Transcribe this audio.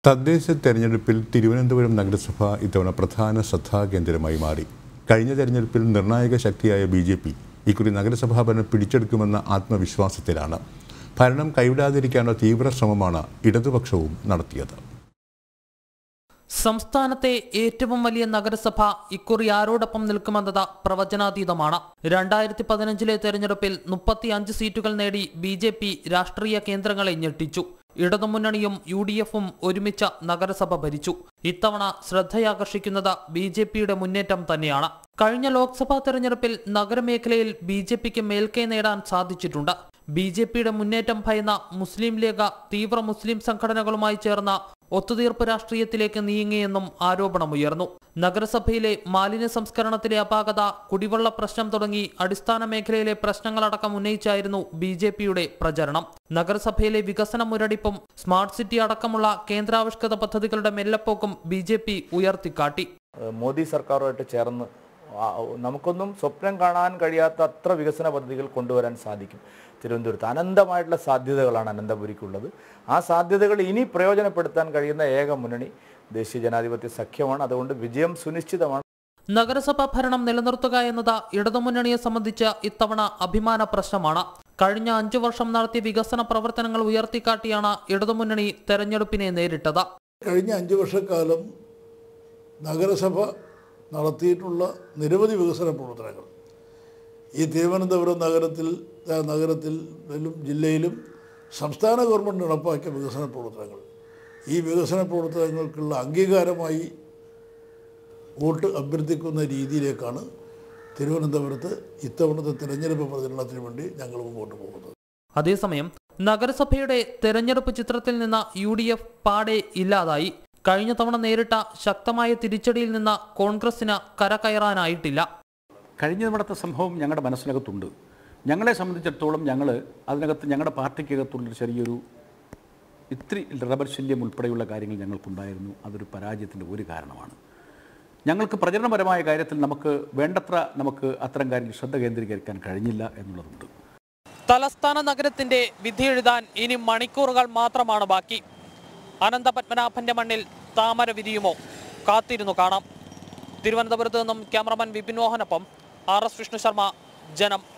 തദ്ദേശ തെരഞ്ഞെടുപ്പിൽ തിരുവനന്തപുരം നഗരസഭ ഇത്തവണ പ്രധാന ശ്രദ്ധാകേന്ദ്രമായി മാറി കഴിഞ്ഞ തെരഞ്ഞെടുപ്പിൽ നിർണായക ശക്തിയായ ബി ജെ പി ഇക്കുറി നഗരസഭാ ഭരണം പിടിച്ചെടുക്കുമെന്ന ആത്മവിശ്വാസത്തിലാണ് ഭരണം കൈവിടാതിരിക്കാനുള്ള തീവ്ര ശ്രമമാണ് ഇടതുപക്ഷവും നടത്തിയത് സംസ്ഥാനത്തെ ഏറ്റവും വലിയ നഗരസഭ ഇക്കുറി ആരോടൊപ്പം നിൽക്കുമെന്നത് പ്രവചനാതീതമാണ് രണ്ടായിരത്തി പതിനഞ്ചിലെ തെരഞ്ഞെടുപ്പിൽ മുപ്പത്തി അഞ്ച് സീറ്റുകൾ നേടി ബി ജെ പി രാഷ്ട്രീയ കേന്ദ്രങ്ങളെ ഞെട്ടിച്ചു ഇടതുമുന്നണിയും യു ഡി എഫും ഒരുമിച്ച നഗരസഭ ഭരിച്ചു ഇത്തവണ ശ്രദ്ധയാകർഷിക്കുന്നത് ബി ജെ പിയുടെ മുന്നേറ്റം തന്നെയാണ് കഴിഞ്ഞ ലോക്സഭാ തെരഞ്ഞെടുപ്പിൽ നഗരമേഖലയിൽ ബി ജെ പിക്ക് മേൽക്കൈ നേടാൻ സാധിച്ചിട്ടുണ്ട് ബി ജെ പിയുടെ മുന്നേറ്റം ഭയന്ന മുസ്ലിം ലീഗ് തീവ്ര മുസ്ലിം സംഘടനകളുമായി ചേർന്ന ഒത്തുതീർപ്പ് രാഷ്ട്രീയത്തിലേക്ക് നീങ്ങിയെന്നും ആരോപണമുയർന്നു നഗരസഭയിലെ മാലിന്യ സംസ്കരണത്തിലെ അപാകത കുടിവെള്ള പ്രശ്നം തുടങ്ങി അടിസ്ഥാന മേഖലയിലെ പ്രശ്നങ്ങളടക്കം ഉന്നയിച്ചായിരുന്നു ബി ജെ പിയുടെ പ്രചരണം നഗരസഭയിലെ വികസന മുരടിപ്പും സ്മാർട്ട് സിറ്റി അടക്കമുള്ള കേന്ദ്രാവിഷ്കൃത പദ്ധതികളുടെ മെല്ലപ്പോക്കും ബി ജെ പി ഉയർത്തിക്കാട്ടി ഏഹ് മോദി സർക്കാരുമായിട്ട് ചേർന്ന് ആ- നമുക്കൊന്നും സ്വപ്നം കാണാൻ കഴിയാത്ത അത്ര വികസന പദ്ധതികൾ കൊണ്ടുവരാൻ സാധിക്കും തിരുവനന്തപുരത്ത് അനന്തമായിട്ടുള്ള സാധ്യതകളാണ് അനന്തപുരിക്കുള്ളത് ആ സാധ്യതകൾ ഇനി പ്രയോജനപ്പെടുത്താൻ കഴിയുന്ന ഏക മുന്നണി ദേശീയ ജനാധിപത്യ സഖ്യമാണ് അതുകൊണ്ട് വിജയം സുനിശ്ചിതമാണ് നഗരസഭാ ഭരണം നിലനിർത്തുക എന്നത് ഇടതുമുന്നണിയെ സംബന്ധിച്ച് ഇത്തവണ അഭിമാന പ്രശ്നമാണ് കഴിഞ്ഞ അഞ്ചു വർഷം നടത്തിയ വികസന പ്രവർത്തനങ്ങൾ ഉയർത്തിക്കാട്ടിയാണ് ഇടതുമുന്നണി തെരഞ്ഞെടുപ്പിനെ നേരിട്ടത് കഴിഞ്ഞ അഞ്ച് വർഷക്കാലം നഗരസഭ നടത്തിയിട്ടുള്ള നിരവധി വികസന പ്രവർത്തനങ്ങൾ ഈ തിരുവനന്തപുരം നഗരത്തിൽ ആ നഗരത്തിലും ജില്ലയിലും സംസ്ഥാന ഗവൺമെൻറ് നടപ്പാക്കിയ വികസന പ്രവർത്തനങ്ങൾ ഈ വികസന പ്രവർത്തനങ്ങൾക്കുള്ള അംഗീകാരമായി വോട്ട് അഭ്യർത്ഥിക്കുന്ന രീതിയിലേക്കാണ് തിരുവനന്തപുരത്ത് ഇത്തവണത്തെ തിരഞ്ഞെടുപ്പ് പ്രചരണത്തിന് വേണ്ടി ഞങ്ങൾ മുമ്പോട്ട് പോകുന്നത് അതേസമയം നഗരസഭയുടെ തെരഞ്ഞെടുപ്പ് ചിത്രത്തിൽ നിന്ന് യു ഡി എഫ് പാടെ ഇല്ലാതായി കഴിഞ്ഞ തവണ നേരിട്ട ശക്തമായ തിരിച്ചടിയിൽ നിന്ന് കോൺഗ്രസിന് കരകയറാനായിട്ടില്ല കഴിഞ്ഞ തവണത്തെ സംഭവം ഞങ്ങളുടെ മനസ്സിനകത്തുണ്ട് ഞങ്ങളെ സംബന്ധിച്ചിടത്തോളം ഞങ്ങൾ അതിനകത്ത് ഞങ്ങളുടെ പാർട്ടിക്കകത്തുള്ളൊരു ചെറിയൊരു ഇത്തിരി റബ്ബർ ശല്യം ഉൾപ്പെടെയുള്ള കാര്യങ്ങൾ ഞങ്ങൾക്കുണ്ടായിരുന്നു അതൊരു പരാജയത്തിൻ്റെ ഒരു കാരണമാണ് ഞങ്ങൾക്ക് പ്രചരണപരമായ കാര്യത്തിൽ നമുക്ക് വേണ്ടത്ര നമുക്ക് അത്തരം കാര്യങ്ങളിൽ ശ്രദ്ധ കേന്ദ്രീകരിക്കാൻ കഴിഞ്ഞില്ല എന്നുള്ളതുണ്ട് തലസ്ഥാന നഗരത്തിന്റെ വിധി എഴുതാൻ ഇനി മണിക്കൂറുകൾ മാത്രമാണ് ബാക്കി അനന്തപത്മനാഭന്റെ മണ്ണിൽ താമര വിരിയുമോ കാത്തിരുന്നു കാണാം തിരുവനന്തപുരത്ത് നിന്നും ക്യാമറമാൻ വിപിൻ മോഹനൊപ്പം ആർ എസ് വിഷ്ണു ശർമ്മ ജനം